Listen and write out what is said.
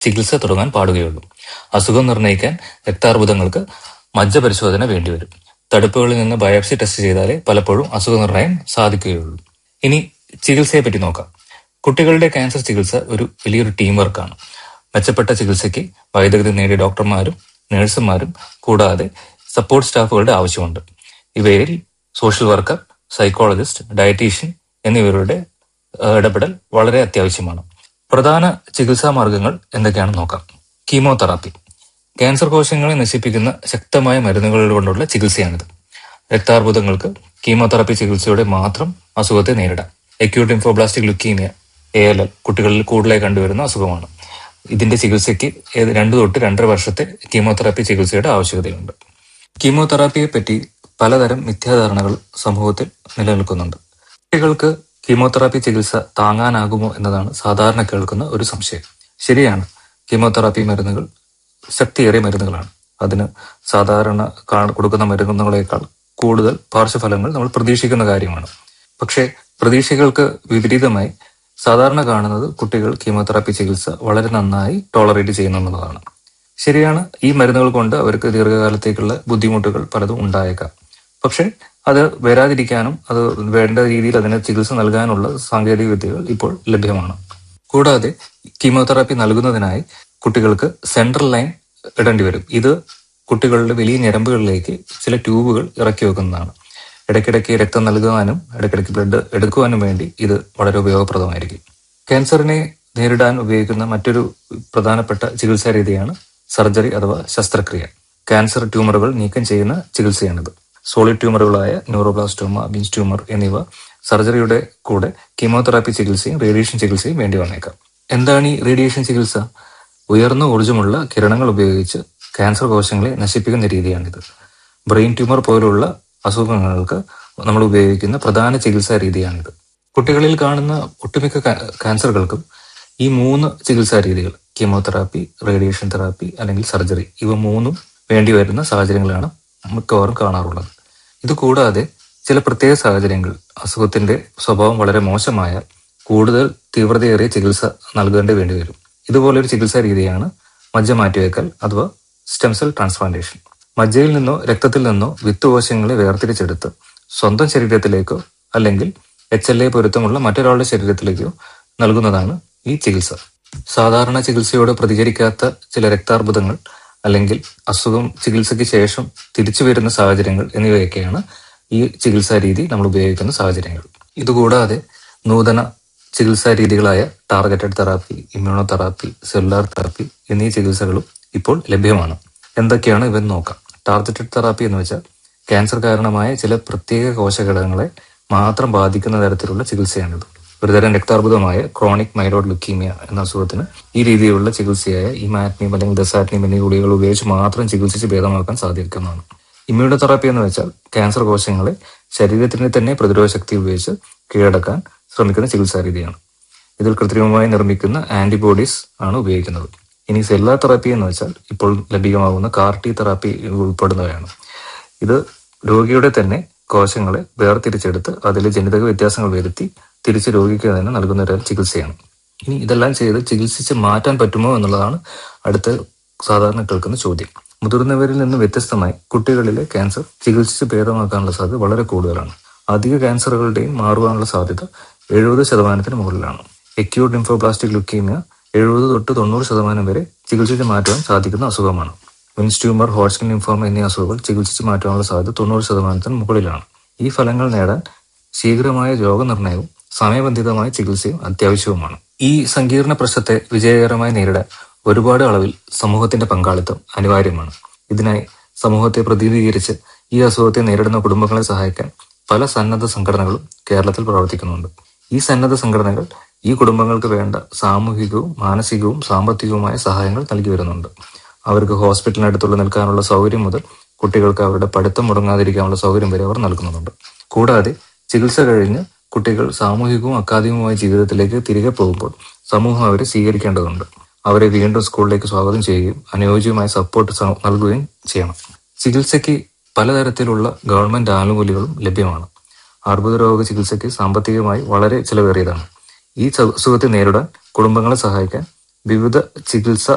ചികിത്സ തുടങ്ങാൻ പാടുകയുള്ളൂ അസുഖം നിർണ്ണയിക്കാൻ രക്താർബുദങ്ങൾക്ക് മജ്ജ പരിശോധന വേണ്ടിവരും തടുപ്പുകളിൽ നിന്ന് ബയോപ്സി ടെസ്റ്റ് ചെയ്താലേ പലപ്പോഴും അസുഖ നിർണ്ണയം സാധിക്കുകയുള്ളൂ ഇനി ചികിത്സയെ പറ്റി നോക്കാം കുട്ടികളുടെ ക്യാൻസർ ചികിത്സ ഒരു വലിയൊരു ടീം വർക്കാണ് മെച്ചപ്പെട്ട ചികിത്സയ്ക്ക് വൈദഗ്ധ്യം നേടിയ ഡോക്ടർമാരും നഴ്സുമാരും കൂടാതെ സപ്പോർട്ട് സ്റ്റാഫുകളുടെ ആവശ്യമുണ്ട് ഇവയിൽ സോഷ്യൽ വർക്കർ സൈക്കോളജിസ്റ്റ് ഡയറ്റീഷ്യൻ എന്നിവരുടെ ഏഹ്, ഇടപെടൽ വളരെ അത്യാവശ്യമാണ് പ്രധാന ചികിത്സാ മാർഗങ്ങൾ എന്തൊക്കെയാണെന്ന് നോക്കാം കീമോതെറാപ്പി ക്യാൻസർ കോശങ്ങളെ നശിപ്പിക്കുന്ന ശക്തമായ മരുന്നുകൾ കൊണ്ടുള്ള ചികിത്സയാണിത് രക്താർബുദങ്ങൾക്ക് കീമോതെറാപ്പി ചികിത്സയോടെ മാത്രം അസുഖത്തെ നേരിടാം acute lymphoblastic leukaemia A L L കുട്ടികളിൽ കൂടുതലായി കണ്ടുവരുന്ന അസുഖമാണ് ഇതിന്റെ ചികിത്സയ്ക്ക് ഏത് രണ്ടു തൊട്ട് രണ്ടര വർഷത്തെ കീമോതെറാപ്പി ചികിത്സയുടെ ആവശ്യകതയുണ്ട് കീമോതെറാപ്പിയെ പറ്റി പലതരം മിഥ്യാധാരണകൾ സമൂഹത്തിൽ നിലനിൽക്കുന്നുണ്ട് കുട്ടികൾക്ക് കീമോതെറാപ്പി ചികിത്സ താങ്ങാനാകുമോ എന്നതാണ് സാധാരണ കേൾക്കുന്ന ഒരു സംശയം ശരിയാണ് കീമോതെറാപ്പി മരുന്നുകൾ ശക്തിയേറിയ മരുന്നുകളാണ് അതിന് സാധാരണ കാ- കൊടുക്കുന്ന മരുന്നുകളേക്കാൾ കൂടുതൽ പാർശ്വഫലങ്ങൾ നമ്മൾ പ്രതീക്ഷിക്കുന്ന കാര്യമാണ് പക്ഷേ പ്രതീക്ഷകൾക്ക് വിപരീതമായി സാധാരണ കാണുന്നത് കുട്ടികൾ കീമോതെറാപ്പി ചികിത്സ വളരെ നന്നായി ടോളറേറ്റ് ചെയ്യുന്നു എന്നുള്ളതാണ് ശരിയാണ് ഈ മരുന്നുകൾ കൊണ്ട് അവർക്ക് ദീർഘകാലത്തേക്കുള്ള ബുദ്ധിമുട്ടുകൾ പലതും ഉണ്ടായേക്കാം പക്ഷെ അത് വരാതിരിക്കാനും അത് വേണ്ട രീതിയിൽ അതിന് ചികിത്സ നൽകാനുള്ള സാങ്കേതിക വിദ്യകൾ ഇപ്പോൾ ലഭ്യമാണ് കൂടാതെ കീമോതെറാപ്പി നൽകുന്നതിനായി കുട്ടികൾക്ക് സെൻട്രൽ ലൈൻ ഇടേണ്ടി വരും ഇത് കുട്ടികളുടെ വലിയ ഞരമ്പുകളിലേക്ക് ചില ട്യൂബുകൾ ഇറക്കി വെക്കുന്നതാണ് ഇടയ്ക്കിടയ്ക്ക് രക്തം നൽകുവാനും ഇടയ്ക്കിടയ്ക്ക് ബ്ലഡ് എടുക്കുവാനും വേണ്ടി ഇത് വളരെ ഉപയോഗപ്രദമായിരിക്കും ക്യാൻസറിനെ നേരിടാൻ ഉപയോഗിക്കുന്ന മറ്റൊരു പ്രധാനപ്പെട്ട ചികിത്സാ രീതിയാണ് സർജറി അഥവാ ശസ്ത്രക്രിയ ക്യാൻസർ ട്യൂമറുകൾ നീക്കം ചെയ്യുന്ന ചികിത്സയാണിത് സോളിഡ് ട്യൂമറുകളായ ന്യൂറോബ്ലാസ്റ്റോമ ബിൻസ് ട്യൂമർ എന്നിവ സർജറിയുടെ കൂടെ കീമോതെറാപ്പി ചികിത്സയും റേഡിയേഷൻ ചികിത്സയും വേണ്ടി വന്നേക്കാം എന്താണ് ഈ റേഡിയേഷൻ ചികിത്സ ഉയർന്ന ഊർജ്ജമുള്ള കിരണങ്ങൾ ഉപയോഗിച്ച് ക്യാൻസർ കോശങ്ങളെ നശിപ്പിക്കുന്ന രീതിയാണിത് ബ്രെയിൻ ട്യൂമർ പോലുള്ള അസുഖങ്ങൾക്ക് നമ്മൾ ഉപയോഗിക്കുന്ന പ്രധാന ചികിത്സാ രീതിയാണിത് കുട്ടികളിൽ കാണുന്ന ഒട്ടുമിക്ക കാ- ക്യാൻസറുകൾക്കും ഈ മൂന്ന് ചികിത്സാ രീതികൾ കീമോതെറാപ്പി റേഡിയേഷൻ തെറാപ്പി അല്ലെങ്കിൽ സർജറി ഇവ മൂന്നും വേണ്ടി വരുന്ന സാഹചര്യങ്ങളാണ് മിക്കവാറും കാണാറുള്ളത് ഇത് കൂടാതെ ചില പ്രത്യേക സാഹചര്യങ്ങൾ അസുഖത്തിന്റെ സ്വഭാവം വളരെ മോശമായാൽ കൂടുതൽ തീവ്രതയേറിയ ചികിത്സ നൽകേണ്ടി വേണ്ടി വരും ഇതുപോലൊരു ചികിത്സാ രീതിയാണ് മജ്ജ മാറ്റിവെക്കൽ അഥവാ സ്റ്റെം സെൽ ട്രാൻസ്പ്ലാന്റേഷൻ മജ്ജയിൽ നിന്നോ രക്തത്തിൽ നിന്നോ വിത്തുകോശങ്ങളെ വേർതിരിച്ചെടുത്ത് സ്വന്തം ശരീരത്തിലേക്കോ അല്ലെങ്കിൽ എച്ച് എൽ എ പൊരുത്തമുള്ള മറ്റൊരാളുടെ ശരീരത്തിലേക്കോ നൽകുന്നതാണ് ഈ ചികിത്സ സാധാരണ ചികിത്സയോട് പ്രതികരിക്കാത്ത ചില രക്താർബുദങ്ങൾ അല്ലെങ്കിൽ അസുഖം ചികിത്സയ്ക്ക് ശേഷം തിരിച്ചു വരുന്ന സാഹചര്യങ്ങൾ എന്നിവയൊക്കെയാണ് ഈ ചികിത്സാ രീതി നമ്മൾ ഉപയോഗിക്കുന്ന സാഹചര്യങ്ങൾ ഇതുകൂടാതെ നൂതന ചികിത്സാ രീതികളായ targeted therapy immunotherapy cellular therapy എന്നീ ചികിത്സകളും ഇപ്പോൾ ലഭ്യമാണ് എന്തൊക്കെയാണ് ഇവൻ നോക്കാം ടാർഗറ്റഡ് തെറാപ്പി എന്ന് വെച്ചാൽ ക്യാൻസർ കാരണമായ ചില പ്രത്യേക കോശഘടകങ്ങളെ മാത്രം ബാധിക്കുന്ന തരത്തിലുള്ള ചികിത്സയാണിത് ഒരുതരം രക്താർബുദമായ ക്രോണിക് മൈലോഡ് ലുക്കീമിയ എന്ന അസുഖത്തിന് ഈ രീതിയിലുള്ള ചികിത്സയായ ഇമാറ്റ്നിയം അല്ലെങ്കിൽ ദസാറ്റ്നിയം എന്നീ ഗുളികൾ ഉപയോഗിച്ച് മാത്രം ചികിത്സിച്ച് ഭേദമാക്കാൻ സാധിക്കുന്നതാണ് ഇമ്മ്യൂണോ തെറാപ്പി എന്ന് വെച്ചാൽ ക്യാൻസർ കോശങ്ങളെ ശരീരത്തിന് തന്നെ പ്രതിരോധ ശക്തി ഉപയോഗിച്ച് കീഴടക്കാൻ ശ്രമിക്കുന്ന ചികിത്സാ രീതിയാണ് ഇതിൽ കൃത്രിമമായി നിർമ്മിക്കുന്ന ആന്റിബോഡീസ് ആണ് ഉപയോഗിക്കുന്നത് ഇനി സെല്ലാർ തെറാപ്പി എന്ന് വെച്ചാൽ ഇപ്പോൾ ലഭ്യമാകുന്ന കാർട്ടി തെറാപ്പി ഉൾപ്പെടുന്നവയാണ് ഇത് രോഗിയുടെ തന്നെ കോശങ്ങളെ വേർതിരിച്ചെടുത്ത് അതിൽ ജനിതക വ്യത്യാസങ്ങൾ വരുത്തി തിരിച്ച് രോഗിക്ക് തന്നെ നൽകുന്ന ഒരു ചികിത്സയാണ് ഇനി ഇതെല്ലാം ചെയ്ത് ചികിത്സിച്ച് മാറ്റാൻ പറ്റുമോ എന്നുള്ളതാണ് അടുത്ത സാധാരണ കേൾക്കുന്ന ചോദ്യം മുതിർന്നവരിൽ നിന്ന് വ്യത്യസ്തമായി കുട്ടികളിലെ ക്യാൻസർ ചികിത്സിച്ച് ഭേദമാക്കാനുള്ള സാധ്യത വളരെ കൂടുതലാണ് അധിക ക്യാൻസറുകളുടെയും മാറുവാനുള്ള സാധ്യത എഴുപത് ശതമാനത്തിന് മുകളിലാണ് എക്യൂട്ട് ലിംഫോപ്ലാസ്റ്റിക് ലുക്കീമിയ എഴുപത് തൊട്ട് തൊണ്ണൂറ് ശതമാനം വരെ ചികിത്സിച്ച് മാറ്റുവാൻ സാധിക്കുന്ന അസുഖമാണ് വിൻസ് ട്യൂമർ ഹോട്ട്സ്കിൻ ലിംഫോമ എന്നീ അസുഖങ്ങൾ ചികിത്സിച്ച് മാറ്റാനുള്ള സാധ്യത തൊണ്ണൂറ് ശതമാനത്തിന് മുകളിലാണ് ഈ ഫലങ്ങൾ നേടാൻ ശീഘ്രമായ രോഗനിർണയവും സമയബന്ധിതമായ ചികിത്സയും അത്യാവശ്യവുമാണ് ഈ സങ്കീർണ പ്രശ്നത്തെ വിജയകരമായി നേരിടാൻ ഒരുപാട് അളവിൽ സമൂഹത്തിന്റെ പങ്കാളിത്തം അനിവാര്യമാണ് ഇതിനായി സമൂഹത്തെ പ്രതിനിധീകരിച്ച് ഈ അസുഖത്തെ നേരിടുന്ന കുടുംബങ്ങളെ സഹായിക്കാൻ പല സന്നദ്ധ സംഘടനകളും കേരളത്തിൽ പ്രവർത്തിക്കുന്നുണ്ട് ഈ സന്നദ്ധ സംഘടനകൾ ഈ കുടുംബങ്ങൾക്ക് വേണ്ട സാമൂഹികവും മാനസികവും സാമ്പത്തികവുമായ സഹായങ്ങൾ നൽകി വരുന്നുണ്ട് അവർക്ക് ഹോസ്പിറ്റലിനടുത്തുള്ള നിൽക്കാനുള്ള സൗകര്യം മുതൽ കുട്ടികൾക്ക് അവരുടെ പഠിത്തം മുടങ്ങാതിരിക്കാനുള്ള സൗകര്യം വരെ അവർ നൽകുന്നുണ്ട് കൂടാതെ ചികിത്സ കഴിഞ്ഞ് കുട്ടികൾ സാമൂഹികവും അക്കാദമികവുമായ ജീവിതത്തിലേക്ക് തിരികെ പോകുമ്പോൾ സമൂഹം അവരെ സ്വീകരിക്കേണ്ടതുണ്ട് അവരെ വീണ്ടും സ്കൂളിലേക്ക് സ്വാഗതം ചെയ്യുകയും അനുയോജ്യമായ സപ്പോർട്ട് സ- നൽകുകയും ചെയ്യണം ചികിത്സയ്ക്ക് പലതരത്തിലുള്ള ഗവൺമെന്റ് ആനുകൂല്യങ്ങളും ലഭ്യമാണ് അർബുദ രോഗ ചികിത്സയ്ക്ക് സാമ്പത്തികമായി വളരെ ചിലവേറിയതാണ് ഈ സ- അസുഖത്തെ നേരിടാൻ കുടുംബങ്ങളെ സഹായിക്കാൻ വിവിധ ചികിത്സ